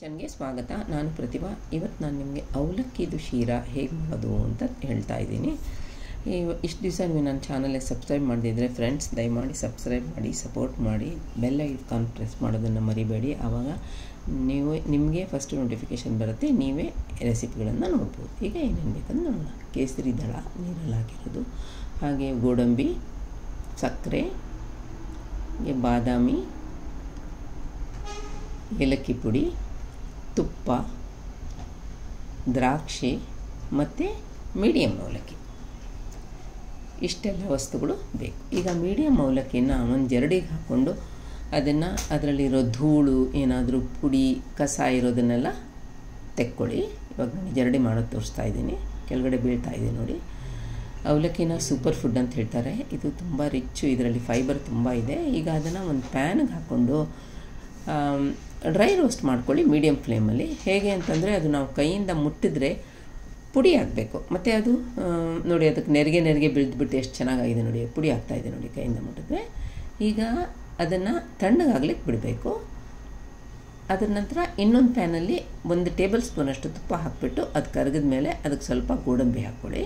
ಕಿಚನ್ಗೆ ಸ್ವಾಗತ ನಾನು ಪ್ರತಿಭಾ ಇವತ್ತು ನಾನು ನಿಮಗೆ ಅವಲಕ್ಕಿದು ಶೀರಾ ಹೇಗೆ ಮಾಡೋದು ಅಂತ ಹೇಳ್ತಾ ಇದ್ದೀನಿ ಇಷ್ಟು ದಿವಸ ನೀವು ನನ್ನ ಚಾನಲ್ಗೆ ಸಬ್ಸ್ಕ್ರೈಬ್ ಮಾಡದಿದ್ದರೆ ಫ್ರೆಂಡ್ಸ್ ದಯಮಾಡಿ ಸಬ್ಸ್ಕ್ರೈಬ್ ಮಾಡಿ ಸಪೋರ್ಟ್ ಮಾಡಿ ಬೆಲ್ಲ ಐಕಾನ್ ಪ್ರೆಸ್ ಮಾಡೋದನ್ನು ಮರಿಬೇಡಿ ಆವಾಗ ನೀವು ನಿಮಗೆ ಫಸ್ಟ್ ನೋಟಿಫಿಕೇಷನ್ ಬರುತ್ತೆ ನೀವೇ ರೆಸಿಪಿಗಳನ್ನು ನೋಡ್ಬೋದು ಈಗ ಏನೇನು ಬೇಕಂತ ನೋಡೋಣ ಕೇಸರಿ ದಳ ನೀರಲ್ಲಿ ಹಾಕಿರೋದು ಹಾಗೆ ಗೋಡಂಬಿ ಸಕ್ಕರೆ ಹಾಗೆ ಬಾದಾಮಿ ಏಲಕ್ಕಿ ಪುಡಿ ತುಪ್ಪ ದ್ರಾಕ್ಷಿ ಮತ್ತು ಮೀಡಿಯಮ್ ಅವಲಕ್ಕಿ ಇಷ್ಟೆಲ್ಲ ವಸ್ತುಗಳು ಬೇಕು ಈಗ ಮೀಡಿಯಮ್ ಅವಲಕ್ಕಿನ ಒಂದು ಜರಡಿಗೆ ಹಾಕ್ಕೊಂಡು ಅದನ್ನು ಅದರಲ್ಲಿರೋ ಧೂಳು ಏನಾದರೂ ಪುಡಿ ಕಸ ಇರೋದನ್ನೆಲ್ಲ ತೆಕ್ಕೊಳ್ಳಿ ಇವಾಗ ನಾನು ಜರಡಿ ಮಾಡೋದು ತೋರಿಸ್ತಾ ಇದ್ದೀನಿ ಕೆಳಗಡೆ ಬೀಳ್ತಾ ಇದೆ ನೋಡಿ ಅವಲಕ್ಕಿನ ಸೂಪರ್ ಫುಡ್ ಅಂತ ಹೇಳ್ತಾರೆ ಇದು ತುಂಬ ರಿಚ್ಚು ಇದರಲ್ಲಿ ಫೈಬರ್ ತುಂಬ ಇದೆ ಈಗ ಅದನ್ನು ಒಂದು ಪ್ಯಾನ್ಗೆ ಹಾಕ್ಕೊಂಡು ಡ್ರೈ ರೋಸ್ಟ್ ಮಾಡ್ಕೊಳ್ಳಿ ಮೀಡಿಯಮ್ ಫ್ಲೇಮಲ್ಲಿ ಹೇಗೆ ಅಂತಂದರೆ ಅದು ನಾವು ಕೈಯಿಂದ ಮುಟ್ಟಿದ್ರೆ ಪುಡಿ ಆಗಬೇಕು ಮತ್ತು ಅದು ನೋಡಿ ಅದಕ್ಕೆ ನೆರಿಗೆ ನೆರಿಗೆ ಬಿಳಿದ್ಬಿಟ್ಟು ಎಷ್ಟು ಚೆನ್ನಾಗಾಗಿದೆ ನೋಡಿ ಪುಡಿ ಆಗ್ತಾಯಿದೆ ನೋಡಿ ಕೈಯಿಂದ ಮುಟ್ಟಿದ್ರೆ ಈಗ ಅದನ್ನು ತಣ್ಣಗಾಗ್ಲಿಕ್ಕೆ ಬಿಡಬೇಕು ಅದರ ನಂತರ ಇನ್ನೊಂದು ಪ್ಯಾನಲ್ಲಿ ಒಂದು ಟೇಬಲ್ ಸ್ಪೂನಷ್ಟು ತುಪ್ಪ ಹಾಕಿಬಿಟ್ಟು ಅದು ಕರಗಿದ ಮೇಲೆ ಅದಕ್ಕೆ ಸ್ವಲ್ಪ ಗೋಡಂಬಿ ಹಾಕ್ಕೊಳ್ಳಿ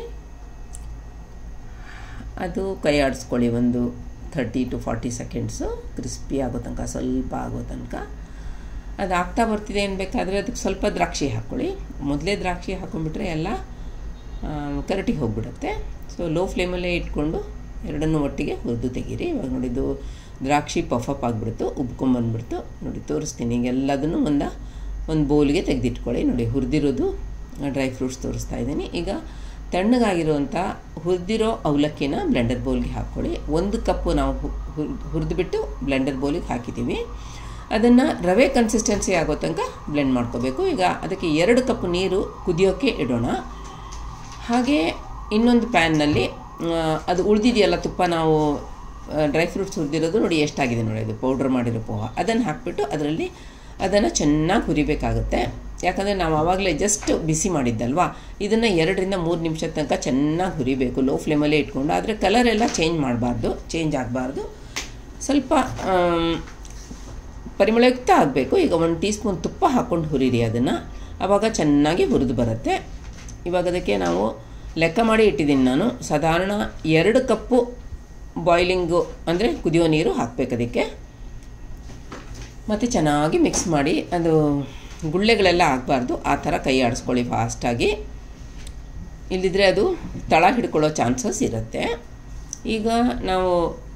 ಅದು ಕೈ ಆಡಿಸ್ಕೊಳ್ಳಿ ಒಂದು thirty to forty seconds crispy ಆಗೋ ತನಕ ಸ್ವಲ್ಪ ಆಗೋ ತನಕ ಅದು ಆಗ್ತಾ ಬರ್ತಿದೆ ಏನು ಬೇಕಾದರೆ ಅದಕ್ಕೆ ಸ್ವಲ್ಪ ದ್ರಾಕ್ಷಿ ಹಾಕ್ಕೊಳ್ಳಿ ಮೊದಲೇ ದ್ರಾಕ್ಷಿ ಹಾಕೊಂಡ್ಬಿಟ್ರೆ ಎಲ್ಲ ಕರಟಿಗೆ ಹೋಗ್ಬಿಡುತ್ತೆ ಸೊ ಲೋ ಫ್ಲೇಮಲ್ಲೇ ಇಟ್ಕೊಂಡು ಎರಡನ್ನೂ ಒಟ್ಟಿಗೆ ಹುರಿದು ತೆಗೀರಿ ಇವಾಗ ನೋಡಿದ್ದು ದ್ರಾಕ್ಷಿ ಪಫಪ್ ಆಗಿಬಿಡ್ತು ಉಬ್ಕೊಂಬಂದ್ಬಿಡ್ತು ನೋಡಿ ತೋರಿಸ್ತೀನಿ ಈಗ ಎಲ್ಲದನ್ನು ಒಂದು ಒಂದು ಬೌಲ್ಗೆ ತೆಗೆದಿಟ್ಕೊಳ್ಳಿ ನೋಡಿ ಹುರಿದಿರೋದು ಡ್ರೈ ಫ್ರೂಟ್ಸ್ ತೋರಿಸ್ತಾ ಇದ್ದೀನಿ ಈಗ ತಣ್ಣಗಾಗಿರೋವಂಥ ಹುರಿದಿರೋ ಅವಲಕ್ಕಿನ ಬ್ಲೆಂಡರ್ ಬೌಲ್ಗೆ ಹಾಕ್ಕೊಳ್ಳಿ ಒಂದು ಕಪ್ಪು ನಾವು ಹುರಿದ್ಬಿಟ್ಟು ಬ್ಲೆಂಡರ್ ಬೌಲಿಗೆ ಹಾಕಿದ್ದೀವಿ ಅದನ್ನು ರವೆ ಕನ್ಸಿಸ್ಟೆನ್ಸಿ ಆಗೋ ತನಕ ಬ್ಲೆಂಡ್ ಮಾಡ್ಕೋಬೇಕು ಈಗ ಅದಕ್ಕೆ ಎರಡು ಕಪ್ ನೀರು ಕುದಿಯೋಕ್ಕೆ ಇಡೋಣ ಹಾಗೆ ಇನ್ನೊಂದು ಪ್ಯಾನ್ನಲ್ಲಿ ಅದು ಉಳಿದಿದೆಯಲ್ಲ ತುಪ್ಪ ನಾವು ಡ್ರೈ ಫ್ರೂಟ್ಸ್ ಹುರಿದಿರೋದು ನೋಡಿ ಎಷ್ಟಾಗಿದೆ ನೋಡಿ ಅದು ಪೌಡ್ರ್ ಮಾಡಿರೋ ಪೋಹ ಅದನ್ನು ಹಾಕಿಬಿಟ್ಟು ಅದರಲ್ಲಿ ಅದನ್ನು ಚೆನ್ನಾಗಿ ಹುರಿಬೇಕಾಗುತ್ತೆ ಯಾಕಂದರೆ ನಾವು ಆವಾಗಲೇ ಜಸ್ಟ್ ಬಿಸಿ ಮಾಡಿದ್ದಲ್ವಾ ಇದನ್ನು ಎರಡರಿಂದ ಮೂರು ನಿಮಿಷ ತನಕ ಚೆನ್ನಾಗಿ ಹುರಿಬೇಕು ಲೋ ಫ್ಲೇಮಲ್ಲೇ ಇಟ್ಕೊಂಡು ಆದರೆ ಕಲರ್ ಎಲ್ಲ ಚೇಂಜ್ ಮಾಡಬಾರ್ದು ಚೇಂಜ್ ಆಗಬಾರ್ದು ಸ್ವಲ್ಪ ಪರಿಮಳಯುಕ್ತ ಆಗಬೇಕು ಈಗ ಒಂದು ಟೀ ಸ್ಪೂನ್ ತುಪ್ಪ ಹಾಕ್ಕೊಂಡು ಹುರಿರಿ ಅದನ್ನು ಆವಾಗ ಚೆನ್ನಾಗಿ ಹುರಿದು ಬರುತ್ತೆ ಇವಾಗ ಅದಕ್ಕೆ ನಾವು ಲೆಕ್ಕ ಮಾಡಿ ಇಟ್ಟಿದ್ದೀನಿ ನಾನು ಸಾಧಾರಣ ಎರಡು ಕಪ್ಪು ಬಾಯ್ಲಿಂಗು ಅಂದರೆ ಕುದಿಯೋ ನೀರು ಹಾಕಬೇಕು ಅದಕ್ಕೆ ಮತ್ತು ಚೆನ್ನಾಗಿ ಮಿಕ್ಸ್ ಮಾಡಿ ಅದು ಗುಳ್ಳೆಗಳೆಲ್ಲ ಆಗಬಾರ್ದು ಆ ಥರ ಕೈ ಆಡಿಸ್ಕೊಳ್ಳಿ ಫಾಸ್ಟಾಗಿ ಇಲ್ಲಿದ್ರೆ ಅದು ತಳ ಹಿಡ್ಕೊಳ್ಳೋ ಚಾನ್ಸಸ್ ಇರುತ್ತೆ ಈಗ ನಾವು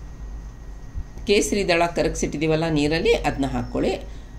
ಕೇಸರಿ ದಳ ಕರಗಿಸಿಟ್ಟಿದ್ದೀವಲ್ಲ ನೀರಲ್ಲಿ ಅದನ್ನ ಹಾಕ್ಕೊಳ್ಳಿ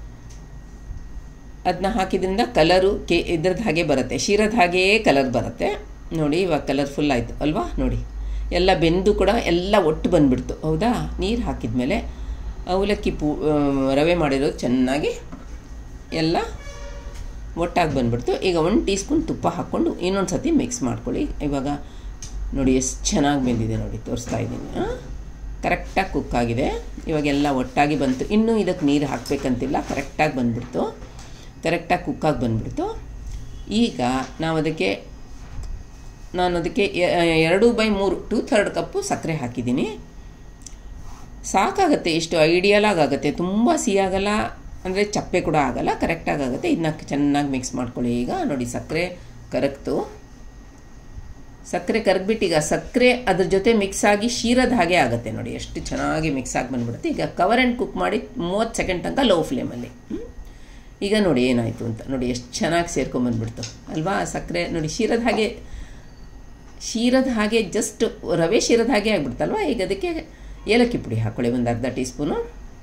ಅದನ್ನ ಹಾಕಿದ್ರಿಂದ ಕಲರು ಕೆ ಇದ್ರದ್ದು ಹಾಗೆ ಬರುತ್ತೆ ಶೀರದ ಹಾಗೆಯೇ ಕಲರ್ ಬರುತ್ತೆ ನೋಡಿ ಇವಾಗ ಕಲರ್ಫುಲ್ ಆಯಿತು ಅಲ್ವಾ ನೋಡಿ ಎಲ್ಲ ಬೆಂದು ಕೂಡ ಎಲ್ಲ ಒಟ್ಟು ಬಂದುಬಿಡ್ತು ಹೌದಾ ನೀರು ಹಾಕಿದ್ಮೇಲೆ ಅವಲಕ್ಕಿ ಪೂ ರವೆ ಮಾಡಿರೋದು ಚೆನ್ನಾಗಿ ಎಲ್ಲ ಒಟ್ಟಾಗಿ ಬಂದುಬಿಡ್ತು ಈಗ ಒಂದು ಟೀ ಸ್ಪೂನ್ ತುಪ್ಪ ಹಾಕ್ಕೊಂಡು ಇನ್ನೊಂದು ಸತಿ ಮಿಕ್ಸ್ ಮಾಡ್ಕೊಳ್ಳಿ ಇವಾಗ ನೋಡಿ ಎಷ್ಟು ಚೆನ್ನಾಗಿ ಬೆಂದಿದೆ ನೋಡಿ ತೋರಿಸ್ತಾ ಇದ್ದೀನಿ ಕರೆಕ್ಟಾಗಿ ಕುಕ್ ಆಗಿದೆ ಇವಾಗೆಲ್ಲ ಒಟ್ಟಾಗಿ ಬಂತು ಇನ್ನೂ ಇದಕ್ಕೆ ನೀರು ಹಾಕಬೇಕಂತಿಲ್ಲ ಕರೆಕ್ಟಾಗಿ ಬಂದುಬಿಡ್ತು ಕರೆಕ್ಟಾಗಿ ಕುಕ್ಕಾಗಿ ಬಂದುಬಿಡ್ತು ಈಗ ನಾವು ಅದಕ್ಕೆ ನಾನು ಅದಕ್ಕೆ ಎರಡು ಬೈ ಮೂರು ಟೂ ಥರ್ಡ್ ಕಪ್ಪು ಸಕ್ಕರೆ ಹಾಕಿದ್ದೀನಿ ಸಾಕಾಗುತ್ತೆ ಇಷ್ಟು ಐಡಿಯಲಾಗಿ ಆಗುತ್ತೆ ತುಂಬ ಸಿಹಿಯಾಗಲ್ಲ ಅಂದರೆ ಚಪ್ಪೆ ಕೂಡ ಆಗಲ್ಲ ಕರೆಕ್ಟಾಗಿ ಆಗುತ್ತೆ ಇದನ್ನ ಚೆನ್ನಾಗಿ ಮಿಕ್ಸ್ ಮಾಡ್ಕೊಳ್ಳಿ ಈಗ ನೋಡಿ ಸಕ್ಕರೆ ಕರಗ್ತು ಸಕ್ಕರೆ ಕರಗ್ಬಿಟ್ಟು ಈಗ ಸಕ್ಕರೆ ಅದ್ರ ಜೊತೆ ಮಿಕ್ಸ್ ಆಗಿ ಶೀರದ ಹಾಗೆ ಆಗುತ್ತೆ ನೋಡಿ ಎಷ್ಟು ಚೆನ್ನಾಗಿ ಮಿಕ್ಸ್ ಆಗಿ ಬಂದ್ಬಿಡುತ್ತೆ ಈಗ ಕವರ್ ಆ್ಯಂಡ್ ಕುಕ್ ಮಾಡಿ ಮೂವತ್ತು ಸೆಕೆಂಡ್ ತನಕ ಲೋ ಫ್ಲೇಮಲ್ಲಿ ಈಗ ನೋಡಿ ಏನಾಯಿತು ಅಂತ ನೋಡಿ ಎಷ್ಟು ಚೆನ್ನಾಗಿ ಸೇರ್ಕೊಂಬಂದ್ಬಿಡ್ತು ಅಲ್ವಾ ಸಕ್ಕರೆ ನೋಡಿ ಶೀರದ ಹಾಗೆ ಶೀರದ ಹಾಗೆ ಜಸ್ಟ್ ರವೆ ಶೀರದ ಹಾಗೆ ಆಗಿಬಿಡ್ತಲ್ವ ಈಗ ಅದಕ್ಕೆ ಏಲಕ್ಕಿ ಪುಡಿ ಹಾಕ್ಕೊಳ್ಳಿ ಒಂದು ಅರ್ಧ ಟೀ ಸ್ಪೂನು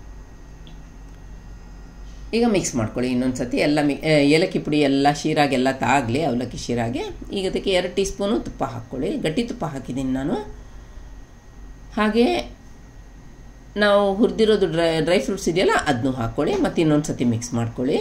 ಈಗ ಮಿಕ್ಸ್ ಮಾಡ್ಕೊಳ್ಳಿ ಇನ್ನೊಂದು ಸತಿ ಎಲ್ಲ ಮಿ ಏಲಕ್ಕಿ ಪುಡಿ ಎಲ್ಲ ಶೀರಾಗೆಲ್ಲ ತಾಗಲಿ ಅವಲಕ್ಕಿ ಶೀರಾಗೆ ಈಗ ಅದಕ್ಕೆ ಎರಡು ಟೀ ಸ್ಪೂನು ತುಪ್ಪ ಹಾಕ್ಕೊಳ್ಳಿ ಗಟ್ಟಿ ತುಪ್ಪ ಹಾಕಿದ್ದೀನಿ ನಾನು ಹಾಗೆ ನಾವು ಹುರಿದಿರೋದು ಡ್ರೈ ಡ್ರೈ ಫ್ರೂಟ್ಸ್ ಇದೆಯಲ್ಲ ಅದನ್ನು ಹಾಕ್ಕೊಳ್ಳಿ ಮತ್ತು ಇನ್ನೊಂದು ಸತಿ ಮಿಕ್ಸ್ ಮಾಡ್ಕೊಳ್ಳಿ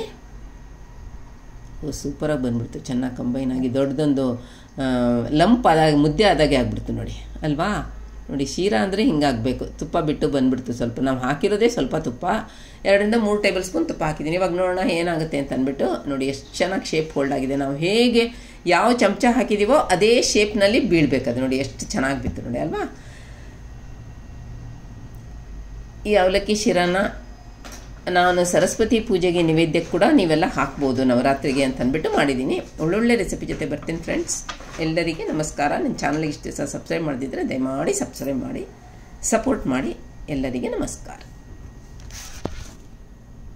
ಸೂಪರಾಗಿ ಬಂದ್ಬಿಡ್ತು ಚೆನ್ನಾಗಿ ಕಂಬೈನ್ ಆಗಿ ದೊಡ್ಡದೊಂದು ಲಂಪ್ ಆದಾಗ ಮುದ್ದೆ ಆದಾಗೆ ಆಗಿಬಿಡ್ತು ನೋಡಿ ಅಲ್ವಾ ನೋಡಿ ಶೀರಾ ಅಂದರೆ ಹಿಂಗಾಗಬೇಕು ತುಪ್ಪ ಬಿಟ್ಟು ಬಂದುಬಿಡ್ತು ಸ್ವಲ್ಪ ನಾವು ಹಾಕಿರೋದೇ ಸ್ವಲ್ಪ ತುಪ್ಪ ಎರಡರಿಂದ ಮೂರು ಟೇಬಲ್ ಸ್ಪೂನ್ ತುಪ್ಪ ಹಾಕಿದ್ದೀನಿ ಇವಾಗ ನೋಡೋಣ ಏನಾಗುತ್ತೆ ಅಂತ ಅಂದ್ಬಿಟ್ಟು ನೋಡಿ ಎಷ್ಟು ಚೆನ್ನಾಗಿ ಶೇಪ್ ಹೋಲ್ಡ್ ಆಗಿದೆ ನಾವು ಹೇಗೆ ಯಾವ ಚಮಚ ಹಾಕಿದ್ದೀವೋ ಅದೇ ಶೇಪ್ನಲ್ಲಿ ಬೀಳ್ಬೇಕು ನೋಡಿ ಎಷ್ಟು ಚೆನ್ನಾಗಿ ಬಿತ್ತು ನೋಡಿ ಅಲ್ವಾ ಈ ಅವಲಕ್ಕಿ ಶಿರಾನ ನಾನು ಸರಸ್ವತಿ ಪೂಜೆಗೆ ನೈವೇದ್ಯಕ್ಕೆ ಕೂಡ ನೀವೆಲ್ಲ ಹಾಕ್ಬೋದು ನವರಾತ್ರಿಗೆ ಅಂತ ಅಂದ್ಬಿಟ್ಟು ಮಾಡಿದ್ದೀನಿ ಒಳ್ಳೊಳ್ಳೆ ರೆಸಿಪಿ ಜೊತೆ ಬರ್ತೀನಿ ಫ್ರೆಂಡ್ಸ್ ಎಲ್ಲರಿಗೆ ನಮಸ್ಕಾರ ನನ್ನ ಚಾನಲ್ಗೆ ಇಷ್ಟು ದಿವಸ ಸಬ್ಸ್ಕ್ರೈಬ್ ಮಾಡದಿದ್ದರೆ ದಯಮಾಡಿ ಸಬ್ಸ್ಕ್ರೈಬ್ ಮಾಡಿ ಸಪೋರ್ಟ್ ಮಾಡಿ ಎಲ್ಲರಿಗೆ ನಮಸ್ಕಾರ